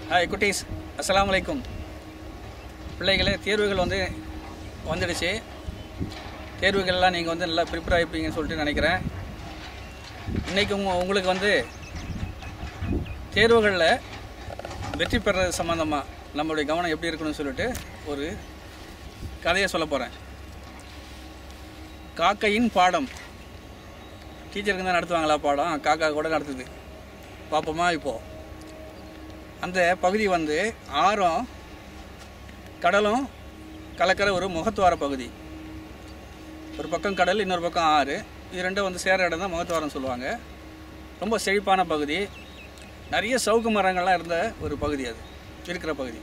Hi குட்டீஸ் அஸ்ஸலாமு அலைக்கும் பிள்ளைகளே தேர்வுகள் வந்து வந்துடுச்சு தேர்வுகள்லாம் நீங்கள் வந்து நல்லா ப்ரிப்பேர் ஆகிப்பீங்கன்னு சொல்லிட்டு நினைக்கிறேன் இன்றைக்கி உங்க உங்களுக்கு வந்து தேர்வுகளில் வெற்றி பெறது சம்மந்தமாக நம்மளுடைய கவனம் எப்படி இருக்கணும்னு சொல்லிட்டு ஒரு கதையை சொல்ல போகிறேன் காக்கையின் பாடம் டீச்சருக்கு தான் நடத்துவாங்களா பாடம் காக்கா கூட நடத்துது பார்ப்போமா இப்போது அந்த பகுதி வந்து ஆறும் கடலும் கலக்கிற ஒரு முகத்துவார பகுதி ஒரு பக்கம் கடல் இன்னொரு பக்கம் ஆறு இது ரெண்டும் வந்து சேர இடம் தான் முகத்துவாரம் சொல்லுவாங்க ரொம்ப செழிப்பான பகுதி நிறைய சவுக்கு மரங்கள்லாம் இருந்த ஒரு பகுதி அது இருக்கிற பகுதி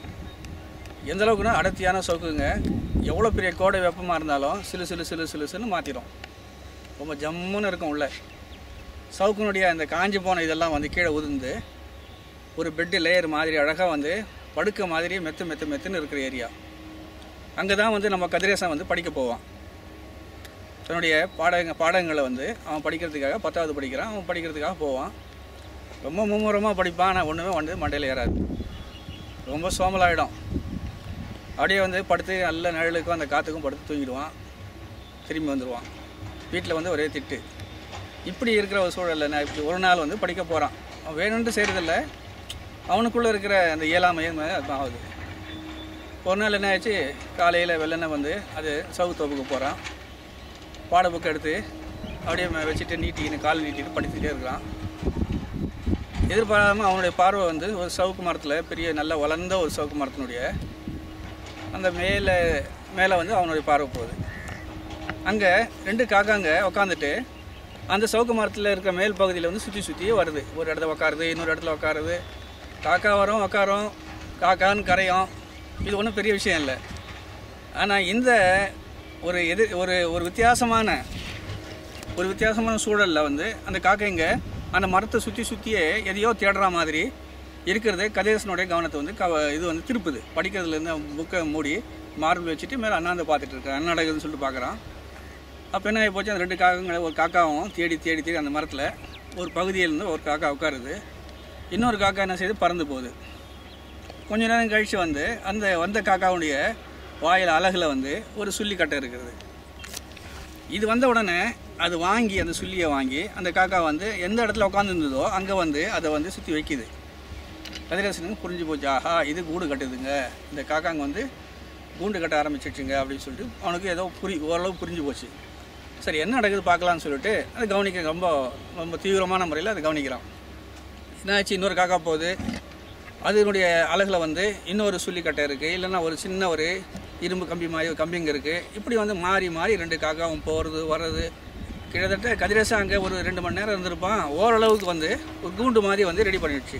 எந்த அளவுக்குன்னா அடர்த்தியான சவுக்குங்க எவ்வளோ பெரிய கோடை வெப்பமாக இருந்தாலும் சிலு சிலு சிலு சிலு சிலுன்னு மாற்றிடும் ரொம்ப ஜம்முன்னு இருக்கும் உள்ள சவுக்கினுடைய அந்த காஞ்சி போன இதெல்லாம் வந்து கீழே உதிர்ந்து ஒரு பெட்டு லேயர் மாதிரி அழகாக வந்து படுக்க மாதிரி மெத்து மெத்து மெத்துன்னு இருக்கிற ஏரியா அங்கே தான் வந்து நம்ம கதிரேசன் வந்து படிக்க போவான் தன்னுடைய பாடங்க பாடங்களை வந்து அவன் படிக்கிறதுக்காக பத்தாவது படிக்கிறான் அவன் படிக்கிறதுக்காக போவான் ரொம்ப மும்முரமாக படிப்பான் ஆனால் ஒன்றுமே வந்து மண்டையில் ஏறாது ரொம்ப சோமலாயிடும் அப்படியே வந்து படுத்து நல்ல நிழலுக்கும் அந்த காற்றுக்கும் படுத்து தூங்கிடுவான் திரும்பி வந்துடுவான் வீட்டில் வந்து ஒரே திட்டு இப்படி இருக்கிற ஒரு சூழலில் நான் இப்படி ஒரு நாள் வந்து படிக்க போகிறான் அவன் வேணும்னு செய்கிறதில்ல அவனுக்குள்ளே இருக்கிற அந்த இயலாமையும் அது ஆகுது ஒரு நாள் என்ன ஆச்சு காலையில் வெள்ளனை வந்து அது சவுத்தோப்புக்கு போகிறான் பாட புக் எடுத்து அப்படியே ம- வச்சுட்டு நீட்டிக்கின்னு கால் நீட்டிட்டு படிச்சுட்டே இருக்கிறான் எதிர்பாராமல் அவனுடைய பார்வை வந்து ஒரு சவுக்கு மரத்தில் பெரிய நல்ல வளர்ந்த ஒரு சவுக்கு மரத்தினுடைய அந்த மேலே மேலே வந்து அவனுடைய பார்வை போகுது அங்கே ரெண்டு காக்காங்க உக்காந்துட்டு அந்த சவுக்கு மரத்தில் இருக்கிற மேல் பகுதியில் வந்து சுற்றி சுற்றியே வருது ஒரு இடத்துல உக்காருது இன்னொரு இடத்துல உக்காருது காக்கா வரும் உக்காரும் காக்கான்னு கரையும் இது ஒன்றும் பெரிய விஷயம் இல்லை ஆனால் இந்த ஒரு எதிர் ஒரு ஒரு வித்தியாசமான ஒரு வித்தியாசமான சூழலில் வந்து அந்த காக்கைங்க அந்த மரத்தை சுற்றி சுற்றியே எதையோ தேடுற மாதிரி இருக்கிறது கதிரேசனுடைய கவனத்தை வந்து கவ இது வந்து திருப்புது படிக்கிறதுலேருந்து புக்கை மூடி மார்பிள் வச்சுட்டு மேலே அண்ணாந்து பார்த்துட்டு இருக்கேன் என்ன நடக்குதுன்னு சொல்லிட்டு பார்க்குறான் அப்போ என்ன ஆகி போச்சு அந்த ரெண்டு காக்கங்களை ஒரு காக்காவும் தேடி தேடி தேடி அந்த மரத்தில் ஒரு பகுதியிலேருந்து ஒரு காக்கா உட்காருது இன்னொரு காக்கா என்ன செய்யுது பறந்து போகுது கொஞ்ச நேரம் கழித்து வந்து அந்த வந்த காக்காவுடைய வாயில் அழகில் வந்து ஒரு சுள்ளிக்கட்டை இருக்கிறது இது வந்த உடனே அது வாங்கி அந்த சுள்ளியை வாங்கி அந்த காக்கா வந்து எந்த இடத்துல உட்காந்துருந்ததோ அங்கே வந்து அதை வந்து சுற்றி வைக்குது கதிரேசனுக்கு புரிஞ்சு போச்சு ஆஹா இது கூடு கட்டுதுங்க இந்த காக்காங்க வந்து கூண்டு கட்ட ஆரம்பிச்சிடுச்சுங்க அப்படின்னு சொல்லிட்டு அவனுக்கு ஏதோ புரி ஓரளவு புரிஞ்சு போச்சு சரி என்ன நடக்குது பார்க்கலான்னு சொல்லிட்டு அதை கவனிக்க ரொம்ப ரொம்ப தீவிரமான முறையில் அதை கவனிக்கிறான் என்னாச்சு இன்னொரு காக்கா போகுது அதனுடைய அழகில் வந்து இன்னொரு சுள்ளிக்கட்டை இருக்குது இல்லைன்னா ஒரு சின்ன ஒரு இரும்பு கம்பி மாதிரி ஒரு கம்பிங்க இருக்குது இப்படி வந்து மாறி மாறி ரெண்டு காக்காவும் போகிறது வர்றது கிட்டத்தட்ட கதிரேசன் அங்கே ஒரு ரெண்டு மணி நேரம் இருந்திருப்பான் ஓரளவுக்கு வந்து ஒரு கூண்டு மாதிரி வந்து ரெடி பண்ணிடுச்சு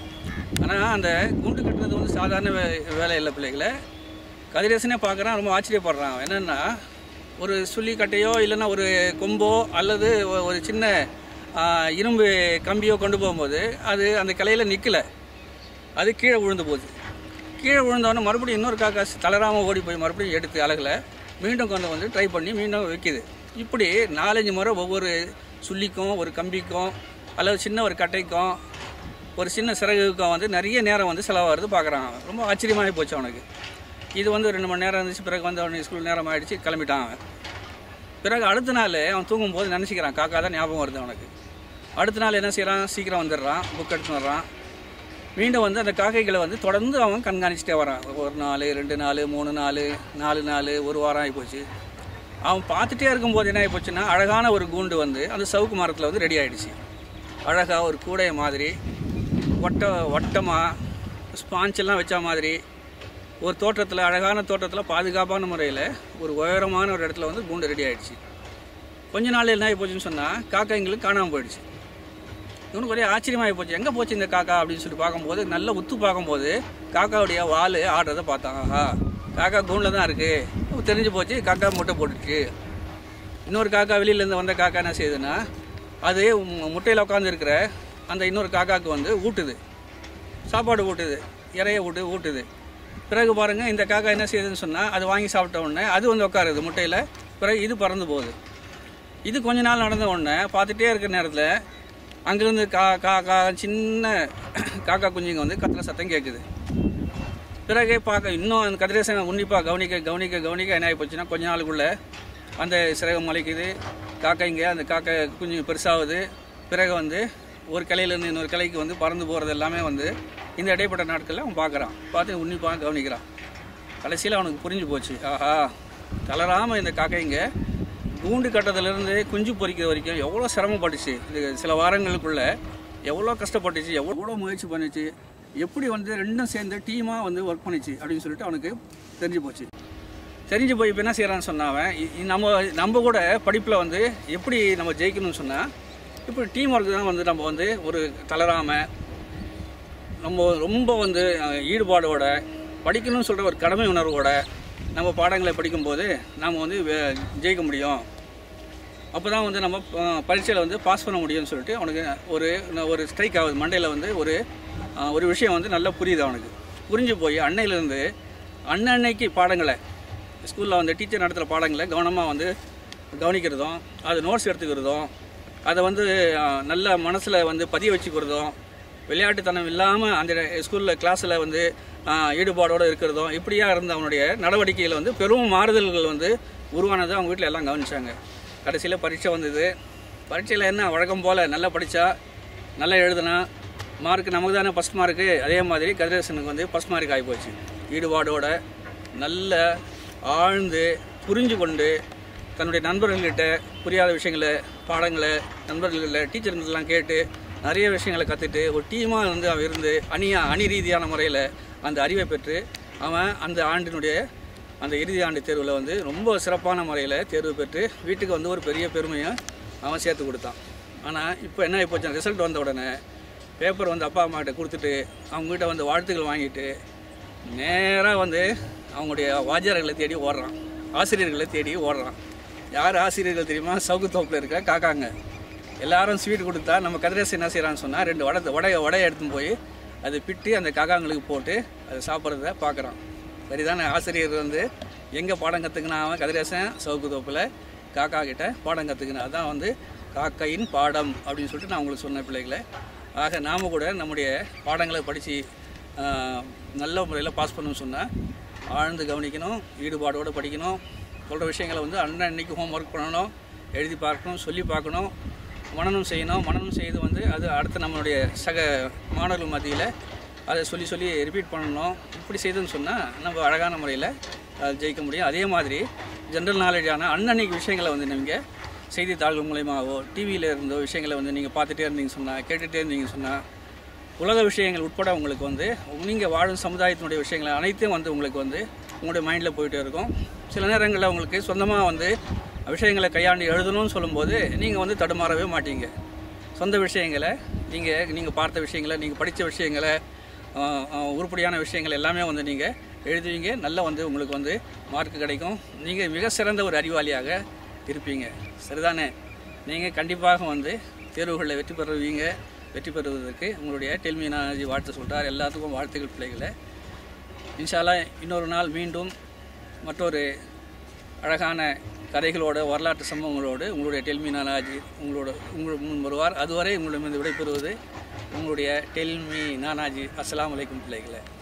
ஆனால் அந்த கூண்டு கட்டுறது வந்து சாதாரண வே வேலை இல்லை பிள்ளைகளை கதிரேசனே பார்க்குறான் ரொம்ப ஆச்சரியப்படுறான் என்னென்னா ஒரு சுள்ளிக்கட்டையோ இல்லைன்னா ஒரு கொம்போ அல்லது ஒ- ஒரு சின்ன ஆ, இரும்பு கம்பியோ கொண்டு போகும்போது அது அந்த கிளையில் நிற்கலை அது கீழே விழுந்து போகுது கீழே விழுந்தவொடனே மறுபடியும் இன்னொரு காக்கா தளராமல் ஓடி போய் மறுபடியும் எடுத்து அழகில் மீண்டும் கொண்டு வந்து ட்ரை பண்ணி மீண்டும் வைக்குது இப்படி நாலஞ்சு முறை ஒவ்வொரு சுள்ளிக்கும் ஒரு கம்பிக்கும் அல்லது சின்ன ஒரு கட்டைக்கும் ஒரு சின்ன சிறகுக்கும் வந்து நிறைய நேரம் வந்து செலவாகிறது பார்க்குறான் அவன். ரொம்ப ஆச்சரியமாகி போச்சு அவனுக்கு இது வந்து ரெண்டு மணி நேரம் இருந்துச்சு பிறகு வந்து அவனுக்கு ஸ்கூல் நேரம் ஆயிடுச்சு கிளம்பிட்டான் அவன் பிறகு அடுத்த நாள் அவன் தூங்கும்போது நினச்சிக்கிறான் காக்கா தான் ஞாபகம் வருது அவனுக்கு அடுத்த நாள் என்ன செய்கிறான் சீக்கிரம் வந்துடுறான் புக் எடுத்துன்னு வர்றான் மீண்டும் வந்து அந்த காக்கைகளை வந்து தொடர்ந்து அவன் கண்காணிச்சிட்டே வரான் ஒரு நாள் ரெண்டு நாள் மூணு நாள் நாலு நாள் ஒரு வாரம் ஆகி போச்சு அவன் பார்த்துட்டே இருக்கும்போது என்ன ஆகி போச்சுன்னா அழகான ஒரு கூண்டு வந்து அந்த சவுக்கு மரத்தில் வந்து ரெடி ஆயிடுச்சு அழகாக ஒரு கூடை மாதிரி வட்ட வட்டமாக ஸ்பாஞ்செல்லாம் வச்ச மாதிரி ஒரு தோட்டத்தில் அழகான தோட்டத்தில் பாதுகாப்பான முறையில் ஒரு உயரமான ஒரு இடத்துல வந்து கூண்டு ரெடி ஆயிடுச்சு கொஞ்ச நாள் என்ன ஆகி போச்சுன்னு சொன்னால் காக்கைங்களுக்கு காணாமல் போயிடுச்சு இவனுக்கு ஒரே ஆச்சரியமாகி போச்சு எங்கே போச்சு இந்த காக்கா அப்படின்னு சொல்லி பார்க்கும்போது நல்ல உத்து பார்க்கும்போது காக்காவுடைய வால் ஆடுறதை பார்த்தான் ஆஹா காக்கா கூண்டில் தான் இருக்குது தெரிஞ்சு போச்சு காக்கா முட்டை போட்டுச்சு இன்னொரு காக்கா வெளியிலேருந்து வந்த காக்கா என்ன செய்யுதுன்னா அது முட்டையில் உட்காந்துருக்கிற அந்த இன்னொரு காக்காவுக்கு வந்து ஊட்டுது சாப்பாடு ஊட்டுது இறைய ஊட்டு ஊட்டுது பிறகு பாருங்கள் இந்த காக்கா என்ன செய்யுதுன்னு சொன்னால் அது வாங்கி சாப்பிட்ட உடனே அது வந்து உட்காருது முட்டையில் பிறகு இது பறந்து போகுது இது கொஞ்ச நாள் நடந்த உடனே பார்த்துட்டே இருக்கிற நேரத்தில் அங்கேருந்து கா கா கா சின்ன காக்கா குஞ்சுங்க வந்து கத்துற சத்தம் கேட்குது பிறகு பார்க்க இன்னும் அந்த கதிரேசன் உன்னிப்பாக கவனிக்க கவனிக்க கவனிக்க என்ன ஆகி போச்சுன்னா கொஞ்ச நாளுக்குள்ள அந்த சிறகம் முளைக்குது காக்கைங்க அந்த காக்கை குஞ்சு பெருசாகுது பிறகு வந்து ஒரு கிளையிலேருந்து இன்னொரு கிளைக்கு வந்து பறந்து போகிறது எல்லாமே வந்து இந்த இடைப்பட்ட நாட்களில் அவன் பார்க்குறான் பார்த்து உன்னிப்பாக கவனிக்கிறான் கடைசியில் அவனுக்கு புரிஞ்சு போச்சு ஆஹா தளராமல் இந்த காக்கைங்க கூண்டு கட்டத்திலேருந்து குஞ்சு பொறிக்கிற வரைக்கும் எவ்வளோ சிரமப்பட்டுச்சு இது சில வாரங்களுக்குள்ள எவ்வளோ கஷ்டப்பட்டுச்சு எவ்வளோ முயற்சி பண்ணுச்சு எப்படி வந்து ரெண்டும் சேர்ந்து டீமாக வந்து ஒர்க் பண்ணுச்சு அப்படின்னு சொல்லிட்டு அவனுக்கு தெரிஞ்சு போச்சு தெரிஞ்சு போய் இப்போ என்ன செய்கிறான்னு சொன்னான் அவன் இ- இ- நம்ம நம்ம கூட படிப்பில் வந்து எப்படி நம்ம ஜெயிக்கணும்னு சொன்னால் இப்போ டீம் ஒர்க் தான் வந்து நம்ம வந்து ஒரு தளராமல் நம்ம ரொம்ப வந்து அஹ், ஈடுபாடோட படிக்கணும்னு சொல்கிற ஒரு கடமை உணர்வோட நம்ம பாடங்களை படிக்கும்போது நாம் வந்து வே- ஜெயிக்க முடியும் அப்போ தான் வந்து நம்ம பரீட்சையில் வந்து பாஸ் பண்ண முடியும்னு சொல்லிட்டு அவனுக்கு ஒரு ஒரு ஸ்ட்ரைக் ஆகுது மண்டையில் வந்து ஒரு அஹ், ஒரு விஷயம் வந்து நல்லா புரியுது அவனுக்கு புரிஞ்சு போய் அன்னையிலேருந்து அன்னன்னைக்கு பாடங்களை ஸ்கூலில் வந்து டீச்சர் நடத்துகிற பாடங்களை கவனமாக வந்து கவனிக்கிறதும் அது நோட்ஸ் எடுத்துக்கிறதும் அதை வந்து அஹ், நல்ல மனசில் வந்து பதிய வச்சுக்கிறதும் விளையாட்டுத்தனம் இல்லாமல் அந்த ஸ்கூலில் கிளாஸில் வந்து ஆஹ், ஈடுபாடோடு இருக்கிறதும் இப்படியா இருந்த அவனுடைய நடவடிக்கையில் வந்து பெரும் மாறுதல்கள் வந்து உருவானதை அவங்க வீட்டில் எல்லாம் கவனிச்சாங்க கடைசியில் பரீட்சை வந்தது பரீட்சையில் என்ன வழக்கம் போல் நல்லா படித்தா நல்லா எழுதுனா மார்க் நமக்கு தானே ஃபஸ்ட் மார்க்கு அதே மாதிரி கதிரேசனுக்கு வந்து ஃபஸ்ட் மார்க் ஆகி போச்சு ஈடுபாடோட நல்ல ஆழ்ந்து புரிஞ்சு கொண்டு தன்னுடைய நண்பர்கள்கிட்ட புரியாத விஷயங்களை பாடங்களை நண்பர்கள்கிட்ட டீச்சருங்கெல்லாம் கேட்டு நிறைய விஷயங்களை கற்றுட்டு ஒரு டீமாக வந்து அவன் இருந்து அணியாக அணி ரீதியான முறையில் அந்த அறிவை பெற்று அவன் அந்த ஆண்டினுடைய அந்த இறுதி ஆண்டு தேர்வில் வந்து ரொம்ப சிறப்பான முறையில் தேர்வு பெற்று வீட்டுக்கு வந்து ஒரு பெரிய பெருமையை அவன் சேர்த்து கொடுத்தான் ஆனால் இப்போ என்ன ஆகி போச்சு ரிசல்ட் வந்த உடனே பேப்பர் வந்து அப்பா அம்மா கிட்ட கொடுத்துட்டு அவங்ககிட்ட வந்து வாழ்த்துக்கள் வாங்கிட்டு நேராக வந்து அவங்களுடைய வாத்தியார்களை தேடி ஓடுறான் ஆசிரியர்களை தேடி ஓடுறான் யார் ஆசிரியர்கள் தெரியுமா சவுக்குத்தோப்பில் இருக்க காக்காங்க எல்லாரும் ஸ்வீட் கொடுத்தா நம்ம கதிரேசன் என்ன செய்கிறான்னு சொன்னால் ரெண்டு வடை வடைய வடையை எடுத்துன்னு போய் அதை பிட்டு அந்த காக்காங்களுக்கு போட்டு அதை சாப்பிட்றத பார்க்குறான் சரிதானே ஆசிரியர் வந்து எங்கே பாடம் கற்றுக்கினா அவன் கதிரேசன் சவுக்குத்தோப்பில் காக்கா கிட்ட பாடம் கற்றுக்கினா அதான் வந்து காக்கையின் பாடம் அப்படின்னு சொல்லிட்டு நான் உங்களுக்கு சொன்ன பிள்ளைகளை ஆக நாம் கூட நம்முடைய பாடங்களை படித்து நல்ல முறையில் பாஸ் பண்ணணும்னு சொன்னால் ஆழ்ந்து கவனிக்கணும் ஈடுபாடோடு படிக்கணும் சொல்கிற விஷயங்களை வந்து அண்ணன் அன்னைக்கு ஹோம் ஒர்க் பண்ணணும் எழுதி பார்க்கணும் சொல்லி பார்க்கணும் மனனம் செய்யணும் மனனம் செய்து வந்து அது அடுத்து நம்மளுடைய சக மாணவர்கள் மத்தியில் அதை சொல்லி சொல்லி ரிப்பீட் பண்ணணும் இப்படி செய்தோன்னு சொன்னால் நம்ம அழகான முறையில் ஜெயிக்க முடியும் அதே மாதிரி ஜென்ரல் நாலேஜான அன்னன்னைக்கு விஷயங்களை வந்து நீங்கள் செய்தித்தாள்கள் மூலயமாவோ டிவியில் இருந்தோ விஷயங்களை வந்து நீங்கள் பார்த்துட்டே இருந்தீங்க சொன்னால் கேட்டுகிட்டே இருந்தீங்க சொன்னால் உலக விஷயங்கள் உட்பட உங்களுக்கு வந்து நீங்கள் வாழும் சமுதாயத்தினுடைய விஷயங்கள் அனைத்தையும் வந்து உங்களுக்கு வந்து உங்களுடைய மைண்டில் போயிட்டே இருக்கும் சில நேரங்களில் உங்களுக்கு சொந்தமாக வந்து விஷயங்களை கையாண்டு எழுதணும்னு சொல்லும்போது நீங்கள் வந்து தடுமாறவே மாட்டீங்க சொந்த விஷயங்களை நீங்கள் நீங்கள் பார்த்த விஷயங்களை நீங்கள் படித்த விஷயங்களை ஆஹ், ஆஹ், உருப்படியான விஷயங்கள் எல்லாமே வந்து நீங்கள் எழுதுவீங்க நல்லா வந்து உங்களுக்கு வந்து மார்க் கிடைக்கும் நீங்கள் மிக சிறந்த ஒரு அறிவாளியாக இருப்பீங்க சரிதானே நீங்கள் கண்டிப்பாக வந்து தேர்வுகளில் வெற்றி பெறுவீங்க வெற்றி பெறுவதற்கு உங்களுடைய டெல்மினாஜி வாழ்த்து சொல்கிறார் எல்லாத்துக்கும் வாழ்த்துக்கள் பிள்ளைகளை இன்ஷால்லா இன்னொரு நாள் மீண்டும் மற்றொரு அழகான கதைகளோட வரலாற்று சம்பவங்களோடு உங்களுடைய டெல்மி நானாஜி உங்களோட உங்கள் முன் வருவார் அதுவரை உங்களிடமிருந்து விடைபெறுவது உங்களுடைய டெல்மி நானாஜி அஸ்ஸலாமு அலைக்கும் பிள்ளைகளை